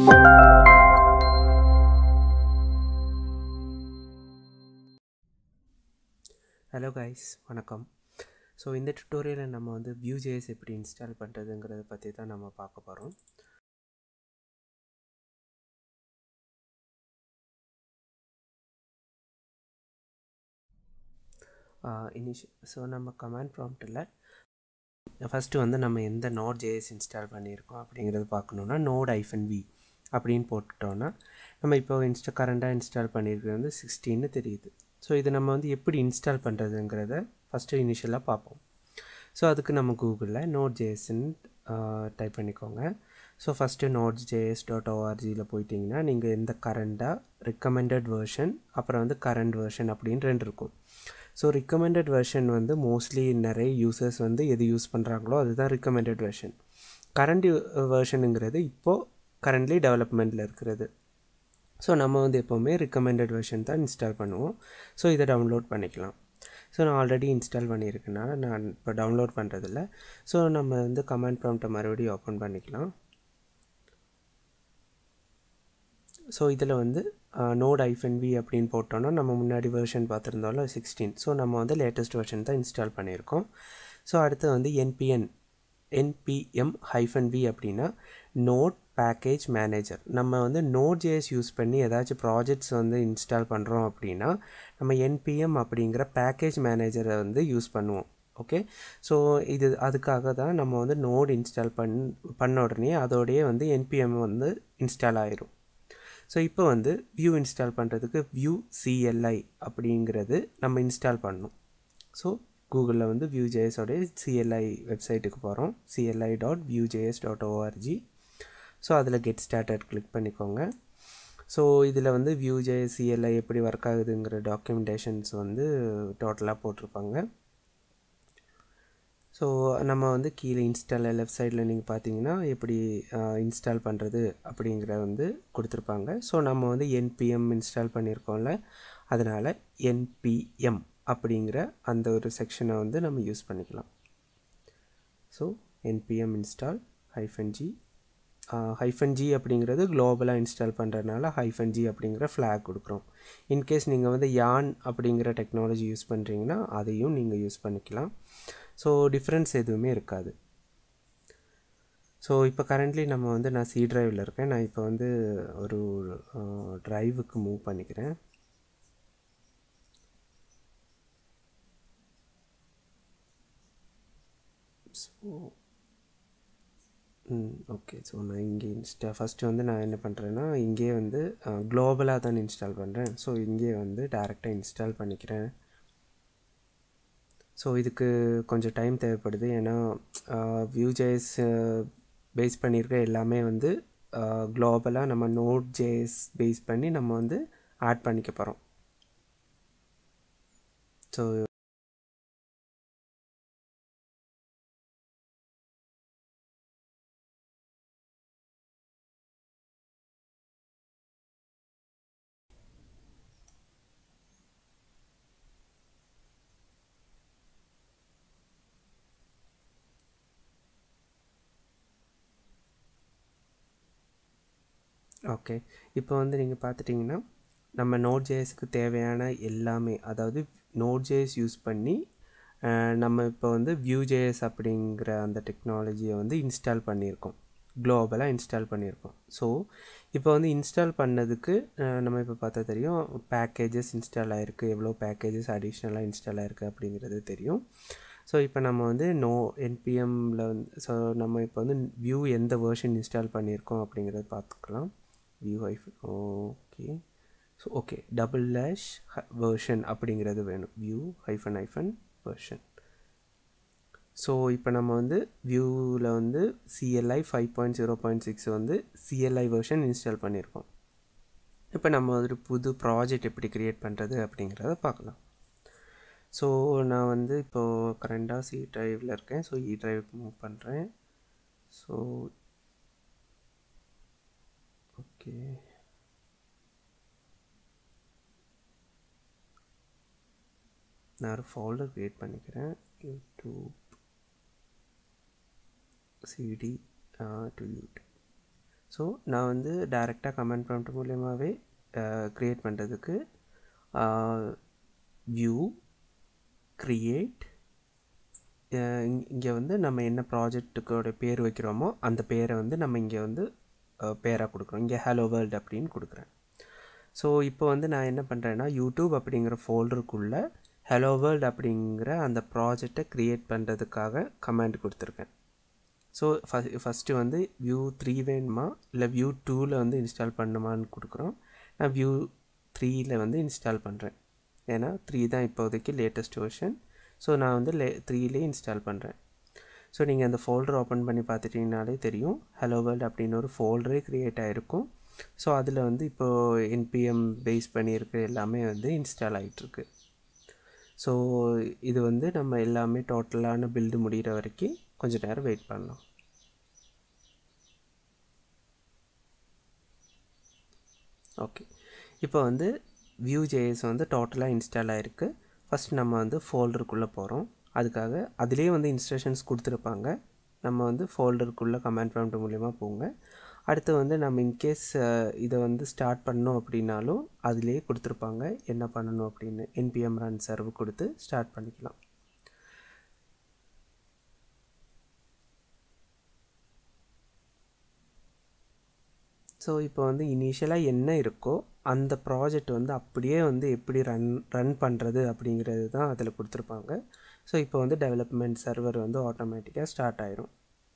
hello guys வணக்கம் so இந்த டுட்டோரியலில் நம்ம வந்து வியூஜேஎஸ் எப்படி இன்ஸ்டால் பண்ணுறதுங்கிறத பற்றி தான் நம்ம பார்க்க போகிறோம் இனிஷ் ஸோ நம்ம கமாண்ட் ப்ராம்ப்டில் ஃபஸ்ட்டு வந்து நம்ம எந்த நோட் ஜேஎஸ் இன்ஸ்டால் பண்ணியிருக்கோம் அப்படிங்கிறது பார்க்கணுன்னா நோட் ஐஃபன் வி அப்படின்னு போட்டுட்டோன்னா நம்ம இப்போ இன்ஸ்டா கரண்டாக இன்ஸ்டால் பண்ணியிருக்கிறது வந்து சிக்ஸ்டீன்னு தெரியுது ஸோ இது நம்ம வந்து எப்படி இன்ஸ்டால் பண்ணுறதுங்கிறத ஃபஸ்ட்டு இனிஷியலாக பார்ப்போம் ஸோ அதுக்கு நம்ம கூகுளில் நோட் ஜேஎஸ்ன்னு டைப் பண்ணிக்கோங்க so first nodes JS dot ஓஆர்ஜியில் போயிட்டிங்கன்னா நீங்கள் எந்த கரண்டாக ரிக்கமெண்டட் வேர்ஷன் அப்புறம் வந்து கரண்ட் வேர்ஷன் அப்படின்னு ரெண்டு இருக்கும் ஸோ ரிக்கமெண்டட் வெர்ஷன் வந்து மோஸ்ட்லி நிறைய யூசர்ஸ் வந்து எது யூஸ் பண்ணுறாங்களோ அதுதான் ரிக்கமெண்டட் வெர்ஷன் கரண்ட் வெர்ஷனுங்கிறது இப்போது கரண்ட்லி டெவலப்மெண்ட்டில் இருக்கிறது ஸோ நம்ம வந்து எப்போவுமே ரிக்கமெண்டட் வெர்ஷன் தான் இன்ஸ்டால் பண்ணுவோம் ஸோ இதை டவுன்லோட் பண்ணிக்கலாம் ஸோ நான் ஆல்ரெடி இன்ஸ்டால் பண்ணியிருக்கனால நான் இப்போ டவுன்லோட் பண்ணுறதில்ல ஸோ நம்ம வந்து கமெண்ட் ப்ராம்ப்டை மறுபடியும் ஓப்பன் பண்ணிக்கலாம் ஸோ இதில் வந்து நோட் ஐஃபன் வி அப்படின்னு போட்டோன்னா நம்ம முன்னாடி வெர்ஷன் பார்த்துருந்தோம்ல சிக்ஸ்டீன் ஸோ நம்ம வந்து லேட்டஸ்ட் வெர்ஷன் தான் இன்ஸ்டால் பண்ணியிருக்கோம் ஸோ அடுத்து வந்து என்பிஎன் என்பிஎம் ஹைஃபன் வி அப்படின்னா நோட் பேக்கேஜ் மேனேஜர் நம்ம வந்து நோட் ஜேஎஸ் யூஸ் பண்ணி ஏதாச்சும் ப்ராஜெக்ட்ஸ் வந்து இன்ஸ்டால் பண்ணுறோம் அப்படின்னா நம்ம என்பிஎம் அப்படிங்கிற பேக்கேஜ் மேனேஜரை வந்து யூஸ் பண்ணுவோம் ஓகே ஸோ இது அதுக்காக தான் நம்ம வந்து நோட் இன்ஸ்டால் பண் பண்ண உடனே அதோடையே வந்து என்பிஎம் வந்து இன்ஸ்டால் ஆயிரும் ஸோ இப்போ வந்து வியூ இன்ஸ்டால் பண்ணுறதுக்கு வியூ சிஎல்ஐ அப்படிங்கிறது நம்ம இன்ஸ்டால் பண்ணணும் ஸோ கூகுளில் வந்து வியூ ஜேஎஸோடைய சிஎல்ஐ வெப்சைட்டுக்கு போகிறோம் CLI dot vue JS dot ORG so அதில் கெட் ஸ்டார்டட் கிளிக் பண்ணிக்கோங்க ஸோ இதில் வந்து வியூ ஜேஎஸ் சிஎல்ஐ எப்படி ஒர்க் ஆகுதுங்கிற டாக்குமெண்டேஷன்ஸ் வந்து டோட்டலாக போட்டிருப்பாங்க ஸோ நம்ம வந்து கீழே இன்ஸ்டால் லெஃப்ட் சைடில் நீங்கள் பார்த்தீங்கன்னா எப்படி இன்ஸ்டால் பண்ணுறது அப்படிங்கிற வந்து கொடுத்துருப்பாங்க ஸோ நம்ம வந்து என்பிஎம் இன்ஸ்டால் பண்ணியிருக்கோம்ல அதனால் என்பிஎம் அப்படிங்கிற அந்த ஒரு செக்ஷனை வந்து நம்ம யூஸ் பண்ணிக்கலாம் so NPM install hyphen G hyphen G அப்படிங்கிறது குளோபலாக இன்ஸ்டால் பண்ணுறதுனால ஹைஃபன் ஜி அப்படிங்கிற ஃப்ளாக் கொடுக்குறோம் இன்கேஸ் நீங்கள் வந்து யான் அப்படிங்கிற டெக்னாலஜி யூஸ் பண்ணுறீங்கன்னா அதையும் நீங்கள் யூஸ் பண்ணிக்கலாம் ஸோ டிஃப்ரென்ஸ் எதுவுமே இருக்காது ஸோ இப்போ கரண்ட்லி நம்ம வந்து நான் சி ட்ரைவில் இருக்கேன் நான் இப்போ வந்து ஒரு ட்ரைவுக்கு மூவ் பண்ணிக்கிறேன் ஸோ ஓகே ஸோ நான் இங்கே இன்ஸ்டா ஃபஸ்ட்டு வந்து நான் என்ன பண்ணுறேன்னா இங்கே வந்து குளோபலாக தான் இன்ஸ்டால் பண்ணுறேன் ஸோ இங்கே வந்து டேரெக்டாக இன்ஸ்டால் பண்ணிக்கிறேன் ஸோ இதுக்கு கொஞ்சம் டைம் தேவைப்படுது ஏன்னா வியூ ஜேஎஸ் பேஸ் பண்ணியிருக்க எல்லாமே வந்து குளோபலாக நம்ம நோட் ஜேஎஸ் பேஸ் பண்ணி நம்ம வந்து ஆட் பண்ணிக்க போகிறோம் ஸோ ஓகே இப்போ வந்து நீங்கள் பார்த்துட்டிங்கன்னா நம்ம நோட் ஜேஎஸ்க்கு தேவையான எல்லாமே அதாவது நோட் ஜேஎஸ் யூஸ் பண்ணி நம்ம இப்போ வந்து வியூ ஜேஎஸ் அப்படிங்கிற அந்த டெக்னாலஜியை வந்து இன்ஸ்டால் பண்ணியிருக்கோம் குளோபலாக இன்ஸ்டால் பண்ணியிருக்கோம் ஸோ இப்போ வந்து இன்ஸ்டால் பண்ணதுக்கு நம்ம இப்போ பார்த்தா தெரியும் பேக்கேஜஸ் இன்ஸ்டால் ஆகிருக்கு எவ்வளோ பேக்கேஜஸ் அடிஷ்னலாக இன்ஸ்டால் ஆகிருக்கு அப்படிங்கிறது தெரியும் ஸோ இப்போ நம்ம வந்து நோ என்பிஎம்மில் வந்து ஸோ நம்ம இப்போ வந்து வியூ எந்த வேர்ஷன் இன்ஸ்டால் பண்ணியிருக்கோம் அப்படிங்கிறத பார்த்துக்கலாம் vue hyphen okay so okay double dash version அப்படிங்கிறது வேணும் vue hyphen hyphen version so இப்போ நம்ம வந்து வியூவில் வந்து CLI five point zero point six வந்து சிஎல்ஐ வேர்ஷன் இன்ஸ்டால் பண்ணியிருக்கோம் இப்போ நம்ம ஒரு புது ப்ராஜெக்ட் எப்படி க்ரியேட் பண்ணுறது அப்படிங்கிறத பார்க்கலாம் ஸோ நான் வந்து இப்போது கரண்டாக சி ட்ரைவில் இருக்கேன் ஸோ இ ட்ரைவுக்கு மூவ் பண்ணுறேன் ஸோ ஓகே நான் ஒரு ஃபோல்டர் க்ரியேட் பண்ணிக்கிறேன் YouTube CD to YouTube so நான் வந்து டைரெக்டாக கமெண்ட் ப்ராம்ப்ட் மூலியமாகவே க்ரியேட் பண்ணுறதுக்கு வியூ க்ரியேட் இங்கே வந்து நம்ம என்ன ப்ராஜெக்ட்டுக்கோட பேர் வைக்கிறோமோ அந்த பேரை வந்து நம்ம இங்கே வந்து பேராக கொடுக்குறோம் இங்கே ஹலோ வேர்ல்டு அப்படின்னு கொடுக்குறேன் ஸோ இப்போ வந்து நான் என்ன பண்ணுறேன்னா யூடியூப் அப்படிங்கிற ஃபோல்டருக்குள்ளே ஹலோ வேர்ல்டு அப்படிங்கிற அந்த ப்ராஜெக்டை க்ரியேட் பண்ணுறதுக்காக கமெண்ட் கொடுத்துருக்கேன் ஸோ ஃபஸ்ட் ஃபஸ்ட்டு வந்து வியூ த்ரீ வேணுமா இல்லை வியூ டூவில் வந்து இன்ஸ்டால் பண்ணுமான்னு கொடுக்குறோம் நான் வியூ த்ரீயில் வந்து இன்ஸ்டால் பண்ணுறேன் ஏன்னா த்ரீ தான் இப்போதைக்கு லேட்டஸ்ட் வெர்ஷன் ஸோ நான் வந்து லே த்ரீலே இன்ஸ்டால் பண்ணுறேன் ஸோ நீங்கள் அந்த ஃபோல்டர் ஓப்பன் பண்ணி பார்த்துட்டிங்கனாலே தெரியும் ஹலோ வேர்ல்டு அப்படின்னு ஒரு ஃபோல்டரே க்ரியேட் ஆகிருக்கும் ஸோ அதில் வந்து இப்போது என்பிஎம் பேஸ் பண்ணியிருக்க எல்லாமே வந்து இன்ஸ்டால் ஆகிட்டுருக்கு ஸோ இது வந்து நம்ம எல்லாமே டோட்டலான பில்டு முடிகிற வரைக்கும் கொஞ்சம் நேரம் வெயிட் பண்ணலாம் ஓகே இப்போ வந்து வியூ ஜேஎஸ் வந்து டோட்டலாக இன்ஸ்டால் ஆகிருக்கு ஃபஸ்ட் நம்ம வந்து ஃபோல்டருக்குள்ளே போகிறோம் அதுக்காக அதிலே வந்து இன்ஸ்ட்ரக்ஷன்ஸ் கொடுத்துருப்பாங்க நம்ம வந்து ஃபோல்டருக்குள்ளே கமெண்ட் ப்ராம்ப்ட் மூலிமா போங்க அடுத்து வந்து நம்ம இன்கேஸ் இதை வந்து ஸ்டார்ட் பண்ணோம் அப்படின்னாலும் அதிலே கொடுத்துருப்பாங்க என்ன பண்ணணும் அப்படின்னு என்பிஎம் ரன் சர்வ் கொடுத்து ஸ்டார்ட் பண்ணிக்கலாம் ஸோ இப்போ வந்து இனிஷியலாக என்ன இருக்கோ அந்த ப்ராஜெக்ட் வந்து அப்படியே வந்து எப்படி ரன் ரன் பண்ணுறது அப்படிங்கிறது தான் அதில் கொடுத்துருப்பாங்க ஸோ இப்போ வந்து டெவலப்மெண்ட் சர்வர் வந்து ஆட்டோமேட்டிக்காக ஸ்டார்ட் ஆயிரும்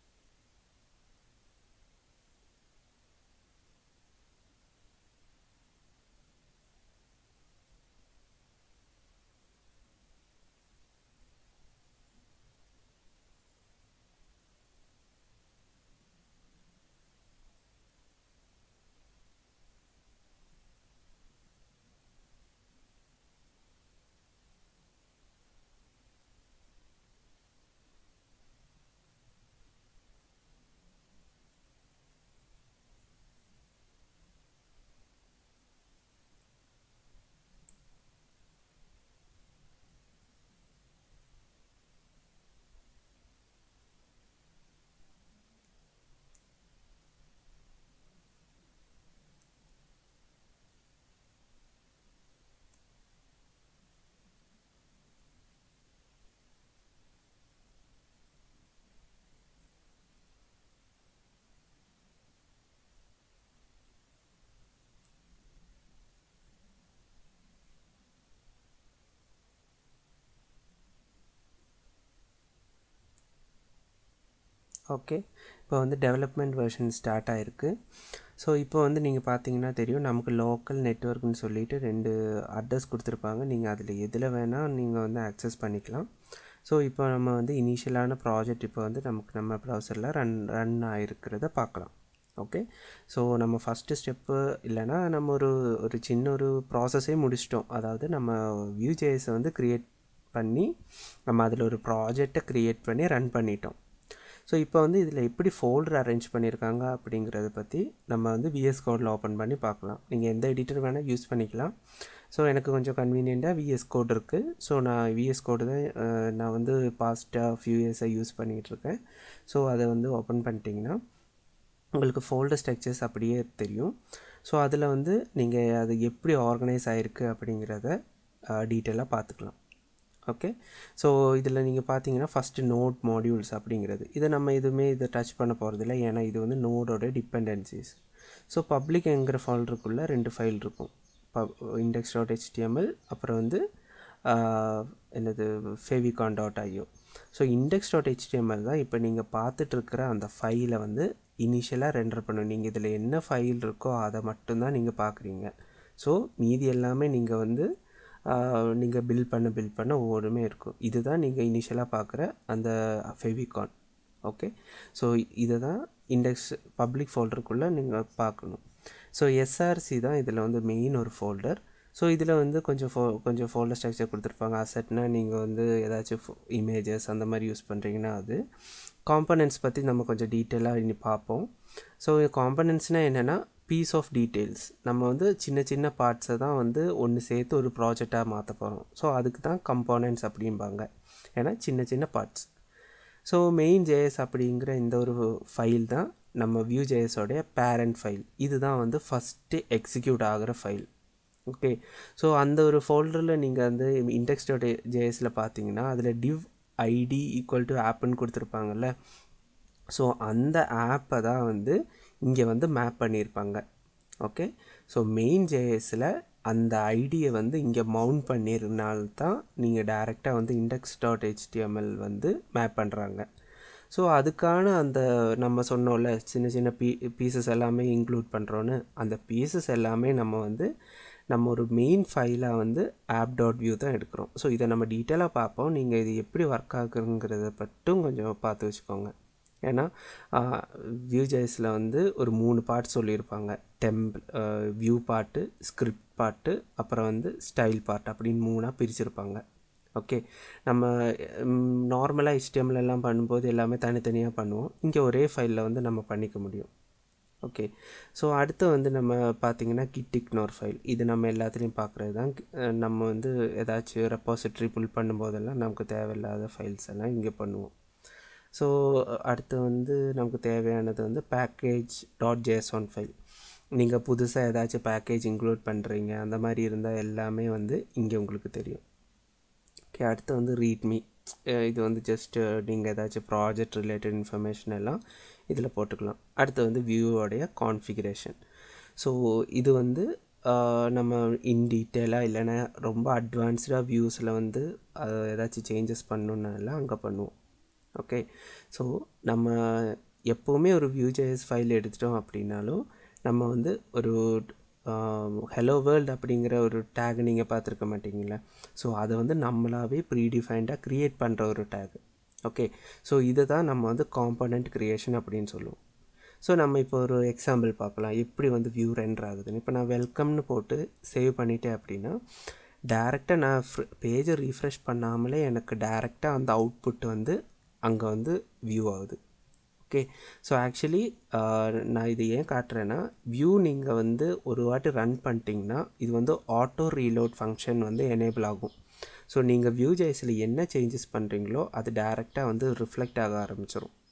ஓகே இப்போ வந்து டெவலப்மெண்ட் வெர்ஷன் ஸ்டார்ட் ஆகிருக்கு ஸோ இப்போ வந்து நீங்கள் பார்த்தீங்கன்னா தெரியும் நமக்கு லோக்கல் நெட்ஒர்க்னு சொல்லிட்டு ரெண்டு அட்ரஸ் கொடுத்துருப்பாங்க நீங்கள் அதில் எதில் வேணால் நீங்கள் வந்து ஆக்சஸ் பண்ணிக்கலாம் ஸோ இப்போ நம்ம வந்து இனிஷியலான ப்ராஜெக்ட் இப்போ வந்து நமக்கு நம்ம ப்ரௌசரில் ரன் ரன் ஆகிருக்கிறத பார்க்கலாம் ஓகே ஸோ நம்ம ஃபஸ்ட்டு ஸ்டெப்பு இல்லைனா நம்ம ஒரு ஒரு சின்ன ஒரு ப்ராசஸே முடிச்சிட்டோம் அதாவது நம்ம வியூ ஜேஎஸை வந்து க்ரியேட் பண்ணி நம்ம அதில் ஒரு ப்ராஜெக்டை க்ரியேட் பண்ணி ரன் பண்ணிட்டோம் ஸோ இப்போ வந்து இதில் எப்படி ஃபோல்டர் அரேஞ்ச் பண்ணியிருக்காங்க அப்படிங்கிறத பற்றி நம்ம வந்து விஎஸ் கோடில் ஓப்பன் பண்ணி பார்க்கலாம் நீங்கள் எந்த எடிட்டர் வேணால் யூஸ் பண்ணிக்கலாம் ஸோ எனக்கு கொஞ்சம் கன்வீனியண்ட்டாக விஎஸ் கோட் இருக்குது ஸோ நான் விஎஸ் கோடு தான் நான் வந்து பாஸ்ட்டாக ஃபியூ இயர்ஸாக யூஸ் பண்ணிகிட்ருக்கேன் ஸோ அதை வந்து ஓப்பன் பண்ணிட்டீங்கன்னா உங்களுக்கு ஃபோல்டர் ஸ்ட்ரக்சர்ஸ் அப்படியே தெரியும் ஸோ அதில் வந்து நீங்கள் அது எப்படி ஆர்கனைஸ் ஆகிருக்கு அப்படிங்கிறத டீட்டெயிலாக பார்த்துக்கலாம் ஓகே ஸோ இதில் நீங்கள் பார்த்தீங்கன்னா ஃபஸ்ட்டு நோட் மாடியூல்ஸ் அப்படிங்கிறது இதை நம்ம எதுவுமே இதை டச் பண்ண போகிறதில்ல ஏன்னா இது வந்து நோடோட டிபெண்டன்சிஸ் ஸோ பப்ளிக் என்கிற ஃபோல்டருக்குள்ளே ரெண்டு ஃபைல் இருக்கும் பப் இண்டெக்ஸ் டாட் ஹெச்டிஎம்எல் அப்புறம் வந்து என்னது ஃபெவிகான் டாட் ஐயோ ஸோ இண்டெக்ஸ் டாட் ஹெச்டிஎம்எல் தான் இப்போ நீங்கள் பார்த்துட்ருக்கிற அந்த ஃபைலை வந்து இனிஷியலாக ரெண்டர் பண்ணும் நீங்கள் இதில் என்ன ஃபைல் இருக்கோ அதை மட்டும்தான் நீங்கள் பார்க்குறீங்க ஸோ மீதி எல்லாமே நீங்கள் வந்து நீங்கள் பில் பண்ண பில் பண்ண ஒவ்வொருமே இருக்கும் இதுதான் நீங்கள் இனிஷியலாக பார்க்குற அந்த ஃபெவிகான் ஓகே ஸோ இதை தான் இண்டெக்ஸ் பப்ளிக் ஃபோல்டருக்குள்ளே நீங்கள் பார்க்கணும் ஸோ எஸ்ஆர்சி தான் இதில் வந்து மெயின் ஒரு ஃபோல்டர் ஸோ இதில் வந்து கொஞ்சம் ஃபோ கொஞ்சம் ஃபோல்டர் ஸ்ட்ரக்சர் கொடுத்துருப்பாங்க அசட்னா நீங்கள் வந்து ஏதாச்சும் இமேஜஸ் அந்த மாதிரி யூஸ் பண்ணுறீங்கன்னா அது காம்பனன்ட்ஸ் பற்றி நம்ம கொஞ்சம் டீட்டெயிலாக இனி பார்ப்போம் ஸோ காம்பனன்ட்ஸ்னால் என்னென்னா பீஸ் ஆஃப் டீட்டெயில்ஸ் நம்ம வந்து சின்ன சின்ன பார்ட்ஸை தான் வந்து ஒன்று சேர்த்து ஒரு ப்ராஜெக்டாக மாற்ற போகிறோம் ஸோ அதுக்கு தான் கம்போனன்ட்ஸ் அப்படிம்பாங்க ஏன்னா சின்ன சின்ன பார்ட்ஸ் ஸோ மெயின் ஜேஎஸ் அப்படிங்கிற இந்த ஒரு ஃபைல் தான் நம்ம வியூ ஜேஎஸோடைய பேரண்ட் ஃபைல் இதுதான் வந்து ஃபஸ்ட்டு எக்ஸிக்யூட் ஆகிற ஃபைல் ஓகே ஸோ அந்த ஒரு ஃபோல்டரில் நீங்கள் வந்து இண்டெக்ஸ் டாட் ஜேஎஸில் பார்த்தீங்கன்னா அதில் டிவ் ஐடி ஈக்குவல் டு ஆப்புன்னு கொடுத்துருப்பாங்கல்ல ஸோ அந்த ஆப்பை தான் வந்து இங்கே வந்து மேப் பண்ணியிருப்பாங்க ஓகே ஸோ மெயின் ஜேஎஸில் அந்த ஐடியை வந்து இங்கே மவுண்ட் பண்ணிருந்தால்தான் நீங்கள் டைரெக்டாக வந்து இண்டெக்ஸ் டாட் ஹெச்டிஎம்எல் வந்து மேப் பண்ணுறாங்க ஸோ அதுக்கான அந்த நம்ம சொன்னோம்ல சின்ன சின்ன பீ பீசஸ் எல்லாமே இன்க்ளூட் பண்ணுறோன்னு அந்த பீசஸ் எல்லாமே நம்ம வந்து நம்ம ஒரு மெயின் ஃபைலாக வந்து ஆப் டாட் வியூ தான் எடுக்கிறோம் ஸோ இதை நம்ம டீட்டெயிலாக பார்ப்போம் நீங்கள் இது எப்படி ஒர்க் ஆகுங்கிறத மட்டும் கொஞ்சம் பார்த்து வச்சுக்கோங்க ஏன்னா வியூ ஜேஸில் வந்து ஒரு மூணு பார்ட் சொல்லியிருப்பாங்க template view part script part அப்புறம் வந்து ஸ்டைல் பார்ட் அப்படின்னு மூணாக பிரிச்சிருப்பாங்க ஓகே நம்ம நார்மலாக HTML எல்லாம் பண்ணும்போது எல்லாமே தனித்தனியாக பண்ணுவோம் இங்கே ஒரே ஃபைலில் வந்து நம்ம பண்ணிக்க முடியும் ஓகே ஸோ அடுத்து வந்து நம்ம பார்த்தீங்கன்னா கிட்டிக்னோர் ஃபைல் இது நம்ம எல்லாத்துலேயும் பார்க்குறது தான் அஹ் நம்ம வந்து ஏதாச்சும் ரெப்பாசிட்ரி புல் பண்ணும்போதெல்லாம் நமக்கு தேவையில்லாத ஃபைல்ஸ் எல்லாம் இங்கே பண்ணுவோம் ஸோ அடுத்து வந்து நமக்கு தேவையானது வந்து பேக்கேஜ் டாட் ஜேஎஸ்ஒன் ஃபைல் நீங்கள் புதுசாக ஏதாச்சும் பேக்கேஜ் இன்க்ளூட் பண்ணுறீங்க அந்த மாதிரி இருந்தால் எல்லாமே வந்து இங்கே உங்களுக்கு தெரியும் ஓகே அடுத்து வந்து ரீட்மி இது வந்து ஜஸ்ட்டு நீங்கள் ஏதாச்சும் ப்ராஜெக்ட் ரிலேட்டட் இன்ஃபர்மேஷன் எல்லாம் இதில் போட்டுக்கலாம் அடுத்து வந்து வியூவோடைய கான்ஃபிகரேஷன் ஸோ இது வந்து ஆஹ், நம்ம இன் டீட்டெயிலாக இல்லைன்னா ரொம்ப அட்வான்ஸ்டாக வியூஸில் வந்து அது ஏதாச்சும் சேஞ்சஸ் பண்ணணுன்னாலாம் அங்கே பண்ணுவோம் ஓகே ஸோ நம்ம எப்போவுமே ஒரு வியூ ஜேஎஸ் ஃபைல் எடுத்துட்டோம் அப்படின்னாலும் நம்ம வந்து ஒரு ஹலோ வேர்ல்டு அப்படிங்கிற ஒரு டேக் நீங்கள் பார்த்துருக்க மாட்டீங்களா ஸோ அதை வந்து நம்மளாவே ப்ரீடிஃபைண்டாக க்ரியேட் பண்ணுற ஒரு டேக் ஓகே ஸோ இதை தான் நம்ம வந்து காம்பனண்ட் க்ரியேஷன் அப்படின்னு சொல்லுவோம் ஸோ நம்ம இப்போ ஒரு எக்ஸாம்பிள் பார்க்கலாம் எப்படி வந்து வியூ ரெண்டர் ஆகுதுன்னு இப்போ நான் வெல்கம்னு போட்டு சேவ் பண்ணிட்டேன் அப்படின்னா டேரெக்டாக நான் பேஜை ரீஃப்ரெஷ் பண்ணாமலே எனக்கு டேரெக்டாக அந்த அவுட்புட் வந்து அங்கே வந்து வியூ ஆகுது ஓகே ஸோ ஆக்சுவலி நான் இது ஏன் காட்டுறேன்னா வியூ நீங்கள் வந்து ஒரு வாட்டி ரன் பண்ணிட்டீங்கன்னா இது வந்து ஆட்டோ ரீலோட் ஃபங்க்ஷன் வந்து எனேபிள் ஆகும் ஸோ நீங்கள் வியூ ஜேஸில் என்ன சேஞ்சஸ் பண்ணுறீங்களோ அது டேரெக்டாக வந்து ரிஃப்ளெக்ட் ஆக ஆரம்பிச்சிடும்